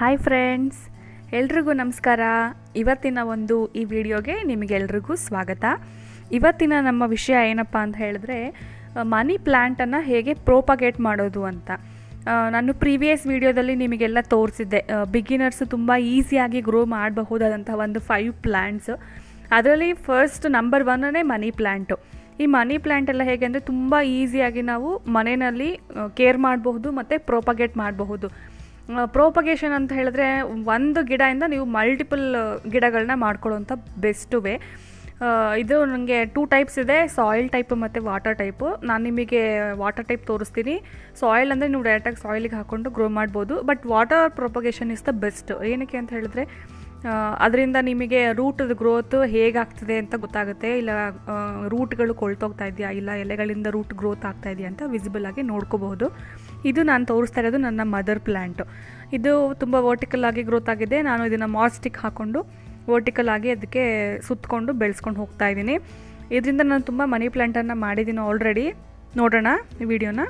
hi friends ಎಲ್ರಿಗೂ ನಮಸ್ಕಾರ ಇವತ್ತಿನ ಒಂದು ಈ ವಿಡಿಯೋಗೆ ನಿಮಗೆಲ್ರಿಗೂ ಸ್ವಾಗತ ಇವತ್ತಿನ ನಮ್ಮ ವಿಷಯ ಏನಪ್ಪ ಅಂತ ಹೇಳಿದ್ರೆ ಮನಿ ಪ್ಲ್ಯಾಂಟನ್ನು ಹೇಗೆ ಪ್ರೋಪಗೇಟ್ ಮಾಡೋದು ಅಂತ ಆ, ನಾನು ಪ್ರೀವಿಯಸ್ ವಿಡಿಯೋದಲ್ಲಿ ನಿಮಗೆಲ್ಲ ತೋರಿಸಿದ್ದೆ ಬಿಗಿನರ್ಸ್ ತುಂಬ ಈಸಿಯಾಗಿ ಗ್ರೋ ಮಾಡಬಹುದಾದಂತಹ ಒಂದು ಫೈವ್ ಪ್ಲ್ಯಾಂಟ್ಸು ಅದರಲ್ಲಿ ಫಸ್ಟ್ ನಂಬರ್ ಒನ್ನೇ ಮನಿ ಪ್ಲ್ಯಾಂಟು ಈ ಮನಿ ಪ್ಲ್ಯಾಂಟ್ ಎಲ್ಲ ಹೇಗೆ ಅಂದರೆ ತುಂಬ ಈಸಿಯಾಗಿ ನಾವು ಮನೆಯಲ್ಲಿ ಕೇರ್ ಮಾಡಬಹುದು ಮತ್ತು ಪ್ರೋಪಗೇಟ್ ಮಾಡಬಹುದು ಪ್ರೋಪಗೇಷನ್ ಅಂತ ಹೇಳಿದ್ರೆ ಒಂದು ಗಿಡದಿಂದ ನೀವು ಮಲ್ಟಿಪಲ್ ಗಿಡಗಳನ್ನ ಮಾಡ್ಕೊಳ್ಳೋಂಥ ಬೆಸ್ಟ್ ವೇ ಇದು ನನಗೆ ಟೂ ಟೈಪ್ಸ್ ಇದೆ ಸಾಯಿಲ್ ಟೈಪ್ ಮತ್ತು ವಾಟರ್ ಟೈಪು ನಾನು ನಿಮಗೆ ವಾಟರ್ ಟೈಪ್ ತೋರಿಸ್ತೀನಿ ಸಾಯಿಲ್ ಅಂದರೆ ನೀವು ಡೈರೆಕ್ಟಾಗಿ ಸಾಯಿಲಿಗೆ ಹಾಕ್ಕೊಂಡು ಗ್ರೋ ಮಾಡ್ಬೋದು but water propagation is the best ಏನಕ್ಕೆ ಅಂತ ಹೇಳಿದ್ರೆ ಅದರಿಂದ ನಿಮಗೆ ರೂಟದ ಗ್ರೋತ್ ಹೇಗಾಗ್ತದೆ ಅಂತ ಗೊತ್ತಾಗುತ್ತೆ ಇಲ್ಲ ರೂಟ್ಗಳು ಕೊಳ್ತೋಗ್ತಾ ಇದೆಯಾ ಇಲ್ಲ ಎಲೆಗಳಿಂದ ರೂಟ್ ಗ್ರೋತ್ ಆಗ್ತಾ ಇದೆಯಾ ಅಂತ ವಿಸಿಬಲ್ ಆಗಿ ನೋಡ್ಕೋಬಹುದು ಇದು ನಾನು ತೋರಿಸ್ತಾ ಇರೋದು ನನ್ನ ಮದರ್ ಪ್ಲ್ಯಾಂಟು ಇದು ತುಂಬ ವರ್ಟಿಕಲ್ ಆಗಿ ಗ್ರೋತ್ ಆಗಿದೆ ನಾನು ಇದನ್ನು ಮಾಸ್ಟಿಕ್ ಹಾಕ್ಕೊಂಡು ವರ್ಟಿಕಲ್ ಆಗಿ ಅದಕ್ಕೆ ಸುತ್ತಕೊಂಡು ಬೆಳೆಸ್ಕೊಂಡು ಹೋಗ್ತಾ ಇದ್ದೀನಿ ಇದರಿಂದ ನಾನು ತುಂಬ ಮನಿ ಪ್ಲ್ಯಾಂಟನ್ನು ಮಾಡಿದ್ದೀನಿ ಆಲ್ರೆಡಿ ನೋಡೋಣ ಈ ವಿಡಿಯೋನ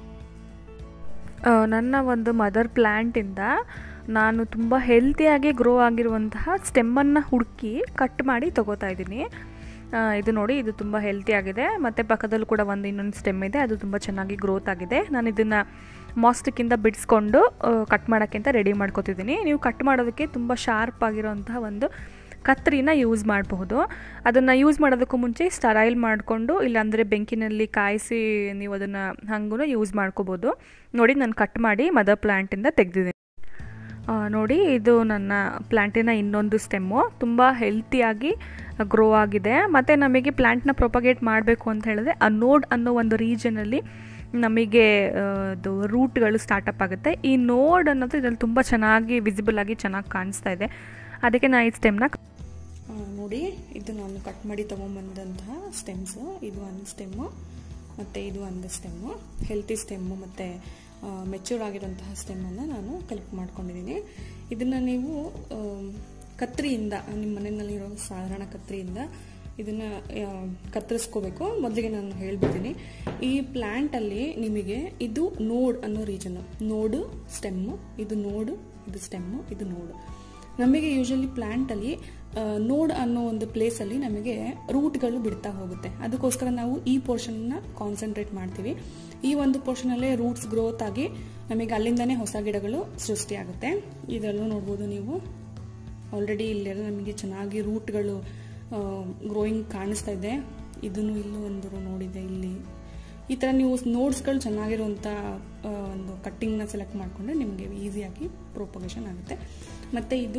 ಆ, ನನ್ನ ಒಂದು ಮದರ್ ಪ್ಲ್ಯಾಂಟಿಂದ ನಾನು ತುಂಬ ಹೆಲ್ತಿಯಾಗಿ ಗ್ರೋ ಆಗಿರುವಂತಹ ಸ್ಟೆಮ್ಮನ್ನು ಹುಡುಕಿ ಕಟ್ ಮಾಡಿ ತಗೋತಾ ಇದ್ದೀನಿ ಆ, ಇದು ನೋಡಿ ಇದು ತುಂಬ ಹೆಲ್ತಿ ಆಗಿದೆ ಮತ್ತು ಪಕ್ಕದಲ್ಲೂ ಕೂಡ ಒಂದು ಇನ್ನೊಂದು ಸ್ಟೆಮ್ ಇದೆ ಅದು ತುಂಬ ಚೆನ್ನಾಗಿ ಗ್ರೋತ್ ಆಗಿದೆ ನಾನು ಇದನ್ನು ಮಾಸ್ಟಿಕ್ಕಿಂದ ಬಿಡಿಸ್ಕೊಂಡು ಕಟ್ ಮಾಡೋಕ್ಕಿಂತ ರೆಡಿ ಮಾಡ್ಕೊತಿದ್ದೀನಿ ನೀವು ಕಟ್ ಮಾಡೋದಕ್ಕೆ ತುಂಬ ಶಾರ್ಪ್ ಆಗಿರೋಂತಹ ಒಂದು ಕತ್ರಿನ ಯೂಸ್ ಮಾಡಬಹುದು ಅದನ್ನು ಯೂಸ್ ಮಾಡೋದಕ್ಕೂ ಮುಂಚೆ ಸ್ಟರೈಲ್ ಮಾಡಿಕೊಂಡು ಇಲ್ಲಾಂದರೆ ಬೆಂಕಿನಲ್ಲಿ ಕಾಯಿಸಿ ನೀವು ಅದನ್ನು ಹಂಗೂ ಯೂಸ್ ಮಾಡ್ಕೋಬೋದು ನೋಡಿ ನಾನು ಕಟ್ ಮಾಡಿ ಮದರ್ ಪ್ಲ್ಯಾಂಟಿಂದ ತೆಗೆದಿದ್ದೀನಿ ಆ, ನೋಡಿ ಇದು ನನ್ನ ಪ್ಲ್ಯಾಂಟಿನ ಇನ್ನೊಂದು ಸ್ಟೆಮ್ಮು ತುಂಬ ಹೆಲ್ತಿಯಾಗಿ ಗ್ರೋ ಆಗಿದೆ ಮತ್ತು ನಮಗೆ ಪ್ಲ್ಯಾಂಟ್ನ ಪ್ರೊಪಗೇಟ್ ಮಾಡಬೇಕು ಅಂತ ಹೇಳಿದ್ರೆ ಅನೋಡ್ ಅನ್ನೋ ಒಂದು ರೀಜನಲ್ಲಿ ನಮಗೆ ಆ, ಅದು ರೂಟ್ಗಳು ಸ್ಟಾರ್ಟಪ್ ಆಗುತ್ತೆ ಈ ನೋಡ್ ಅನ್ನೋದು ಇದರಲ್ಲಿ ತುಂಬ ಚೆನ್ನಾಗಿ ವಿಸಿಬಲ್ ಆಗಿ ಚೆನ್ನಾಗಿ ಕಾಣಿಸ್ತಾ ಇದೆ ಅದಕ್ಕೆ ನಾನು ಈ ಸ್ಟೆಮ್ನ ಆ, ನೋಡಿ ಇದು ನಾನು ಕಟ್ ಮಾಡಿ ತೊಗೊಂಬಂದಂತಹ ಸ್ಟೆಮ್ಸು ಇದು ಒಂದು ಸ್ಟೆಮ್ಮು ಮತ್ತು ಇದು ಒಂದು ಸ್ಟೆಮ್ಮು ಹೆಲ್ತಿ ಸ್ಟೆಮ್ಮು ಮತ್ತು ಮೆಚ್ಯೂರ್ ಆಗಿರೋಂತಹ ಸ್ಟೆಮ್ಮನ್ನು ನಾನು ಕಲೆಕ್ಟ್ ಮಾಡ್ಕೊಂಡಿದ್ದೀನಿ ಇದನ್ನು ನೀವು ಆ, ಕತ್ರಿಯಿಂದ ನಿಮ್ಮ ಮನೆಯಲ್ಲಿರೋ ಸಾಧಾರಣ ಕತ್ರಿಯಿಂದ ಇದನ್ನು ಕತ್ತರಿಸ್ಕೋಬೇಕು ಮೊದಲಿಗೆ ನಾನು ಹೇಳ್ಬಿಡ್ತೀನಿ ಈ ಪ್ಲ್ಯಾಂಟಲ್ಲಿ ನಿಮಗೆ ಇದು ನೋಡ್ ಅನ್ನೋ ರೀಜನ್ ನೋಡು ಸ್ಟೆಮ್ಮು ಇದು ನೋಡು ಇದು ಸ್ಟೆಮ್ಮು ಇದು ನೋಡು ನಮಗೆ ಯೂಶಲಿ ಪ್ಲ್ಯಾಂಟಲ್ಲಿ ನೋಡ್ ಅನ್ನೋ ಒಂದು ಪ್ಲೇಸಲ್ಲಿ ನಮಗೆ ರೂಟ್ಗಳು ಬಿಡ್ತಾ ಹೋಗುತ್ತೆ ಅದಕ್ಕೋಸ್ಕರ ನಾವು ಈ ಪೋರ್ಷನ್ನ ಕಾನ್ಸಂಟ್ರೇಟ್ ಮಾಡ್ತೀವಿ ಈ ಒಂದು ಪೋರ್ಷನಲ್ಲೇ ರೂಟ್ಸ್ ಗ್ರೋತ್ ಆಗಿ ನಮಗೆ ಅಲ್ಲಿಂದನೇ ಹೊಸ ಗಿಡಗಳು ಸೃಷ್ಟಿಯಾಗುತ್ತೆ ಇದರಲ್ಲೂ ನೋಡ್ಬೋದು ನೀವು ಆಲ್ರೆಡಿ ಇಲ್ಲೆಲ್ಲ ನಮಗೆ ಚೆನ್ನಾಗಿ ರೂಟ್ಗಳು ಗ್ರೋಯಿಂಗ್ ಕಾಣಿಸ್ತಾ ಇದೆ ಇದನ್ನು ಇಲ್ಲೂ ಒಂದು ನೋಡಿದೆ ಇಲ್ಲಿ ಈ ಥರ ನೀವು ನೋಟ್ಸ್ಗಳು ಚೆನ್ನಾಗಿರುವಂಥ ಆ, ಒಂದು ಕಟ್ಟಿಂಗ್ನ ಸೆಲೆಕ್ಟ್ ಮಾಡಿಕೊಂಡ್ರೆ ನಿಮಗೆ ಈಸಿಯಾಗಿ ಪ್ರೊಪಗೇಷನ್ ಆಗುತ್ತೆ ಮತ್ತು ಇದು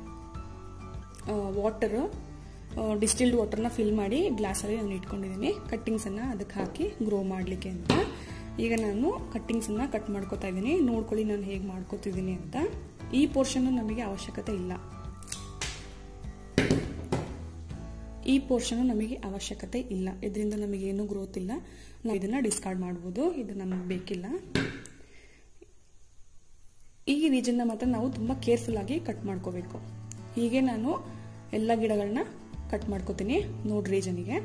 ವಾಟರ್ ಡಿಸ್ಟಿಲ್ಡ್ ವಾಟರ್ನ ಫಿಲ್ ಮಾಡಿ ಗ್ಲಾಸಲ್ಲಿ ನಾನು ಇಟ್ಕೊಂಡಿದ್ದೀನಿ ಕಟ್ಟಿಂಗ್ಸನ್ನು ಅದಕ್ಕೆ ಹಾಕಿ ಗ್ರೋ ಮಾಡಲಿಕ್ಕೆ ಅಂತ ಈಗ ನಾನು ಕಟ್ಟಿಂಗ್ಸನ್ನು ಕಟ್ ಮಾಡ್ಕೋತಾ ಇದ್ದೀನಿ ನೋಡ್ಕೊಳ್ಳಿ ನಾನು ಹೇಗೆ ಮಾಡ್ಕೋತಿದ್ದೀನಿ ಅಂತ ಈ ಪೋರ್ಷನ್ ನಮಗೆ ಅವಶ್ಯಕತೆ ಇಲ್ಲ ಈ ಪೋರ್ಷನ್ ನಮಗೆ ಅವಶ್ಯಕತೆ ಇಲ್ಲ ಇದರಿಂದ ನಮಗೆ ಏನೂ ಗ್ರೋತ್ ಇಲ್ಲ ನಾವು ಇದನ್ನ ಡಿಸ್ಕಾರ್ಡ್ ಮಾಡ್ಬೋದು ಇದು ನಮಗೆ ಬೇಕಿಲ್ಲ ಈ ರೀಜನ್ನ ಮಾತ್ರ ನಾವು ತುಂಬ ಕೇರ್ಫುಲ್ ಆಗಿ ಕಟ್ ಮಾಡ್ಕೋಬೇಕು ಹೀಗೆ ನಾನು ಎಲ್ಲ ಗಿಡಗಳನ್ನ ಕಟ್ ಮಾಡ್ಕೋತೀನಿ ನೋಡ್ ರೀಜನಿಗೆ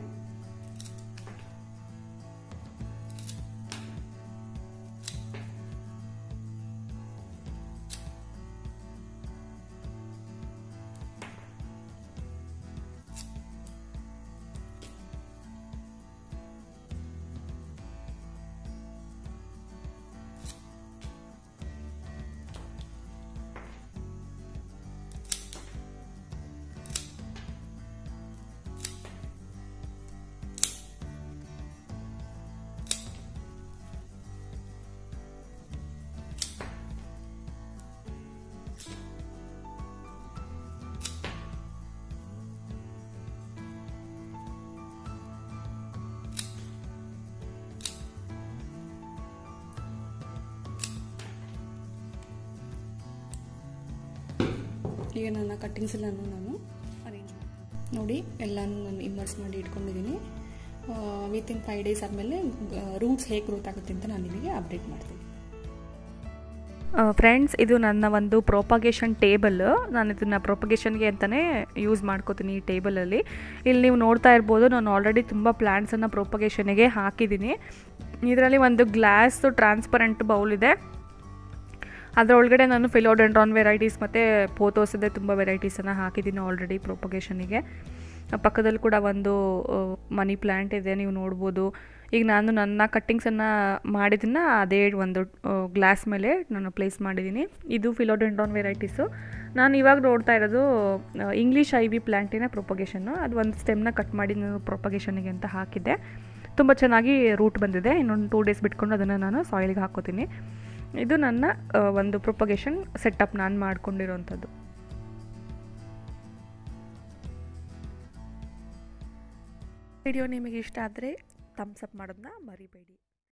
ಈಗ ನನ್ನ ಕಟ್ಟಿಂಗ್ಸ್ ಎಲ್ಲನೂ ನಾನು ಅರೇಂಜ್ ನೋಡಿ ಎಲ್ಲನೂ ನಾನು ಇಮ್ಮರ್ಸ್ ಮಾಡಿ ಇಟ್ಕೊಂಡಿದ್ದೀನಿ ವಿತ್ ಇನ್ ಫೈವ್ ಡೇಸ್ ಆದಮೇಲೆ ರೂಟ್ಸ್ ಹೇಗೆ ಗ್ರೋತ್ ಆಗುತ್ತೆ ಅಂತ ನಾನು ನಿಮಗೆ ಅಪ್ಡೇಟ್ ಮಾಡ್ತೀನಿ ಫ್ರೆಂಡ್ಸ್ ಇದು ನನ್ನ ಒಂದು ಪ್ರೊಪಗೇಷನ್ ಟೇಬಲ್ ನಾನು ಇದನ್ನು ಪ್ರೊಪಗೇಷನ್ಗೆ ಅಂತಲೇ ಯೂಸ್ ಮಾಡ್ಕೋತೀನಿ ಈ ಟೇಬಲಲ್ಲಿ ಇಲ್ಲಿ ನೀವು ನೋಡ್ತಾ ಇರ್ಬೋದು ನಾನು ಆಲ್ರೆಡಿ ತುಂಬ ಪ್ಲ್ಯಾಂಟ್ಸನ್ನು ಪ್ರೊಪಗೇಷನ್ಗೆ ಹಾಕಿದ್ದೀನಿ ಇದರಲ್ಲಿ ಒಂದು ಗ್ಲಾಸ್ ಟ್ರಾನ್ಸ್ಪರೆಂಟ್ ಬೌಲ್ ಇದೆ ಅದರೊಳಗಡೆ ನಾನು ಫಿಲೋಡೆಂಡ್ರಾನ್ ವೆರೈಟೀಸ್ ಮತ್ತು ಪೋತೋಸದೇ ತುಂಬ ವೆರೈಟೀಸನ್ನು ಹಾಕಿದ್ದೀನಿ ಆಲ್ರೆಡಿ ಪ್ರೊಪಗೇಷನಿಗೆ ಪಕ್ಕದಲ್ಲಿ ಕೂಡ ಒಂದು ಮನಿ ಪ್ಲ್ಯಾಂಟ್ ಇದೆ ನೀವು ನೋಡ್ಬೋದು ಈಗ ನಾನು ನನ್ನ ಕಟ್ಟಿಂಗ್ಸನ್ನು ಮಾಡಿದ್ದನ್ನ ಅದೇ ಒಂದು ಗ್ಲಾಸ್ ಮೇಲೆ ನಾನು ಪ್ಲೇಸ್ ಮಾಡಿದ್ದೀನಿ ಇದು ಫಿಲೋಡೆಂಡ್ರಾನ್ ವೆರೈಟೀಸು ನಾನು ಇವಾಗ ನೋಡ್ತಾ ಇರೋದು ಇಂಗ್ಲೀಷ್ ಐ ವಿ ಪ್ಲ್ಯಾಂಟಿನ ಪ್ರೊಪಗೇಷನ್ನು ಅದು ಒಂದು ಸ್ಟೆಮ್ನ ಕಟ್ ಮಾಡಿ ನಾನು ಪ್ರೊಪಗೇಷನಿಗೆ ಅಂತ ಹಾಕಿದ್ದೆ ತುಂಬ ಚೆನ್ನಾಗಿ ರೂಟ್ ಬಂದಿದೆ ಇನ್ನೊಂದು ಟೂ ಡೇಸ್ ಬಿಟ್ಕೊಂಡು ಅದನ್ನು ನಾನು ಸಾಯಿಲ್ಗೆ ಹಾಕೋತೀನಿ ಇದು ನನ್ನ ಆ, ಒಂದು ಪ್ರೊಪಗೇಷನ್ ಸೆಟಪ್ ನಾನು ಮಾಡ್ಕೊಂಡಿರೋವಂಥದ್ದು ವಿಡಿಯೋ ನಿಮಗೆ ಇಷ್ಟ ಆದರೆ ಥಮ್ಸ್ ಅಪ್ ಮಾಡೋದನ್ನ ಮರಿಬೇಡಿ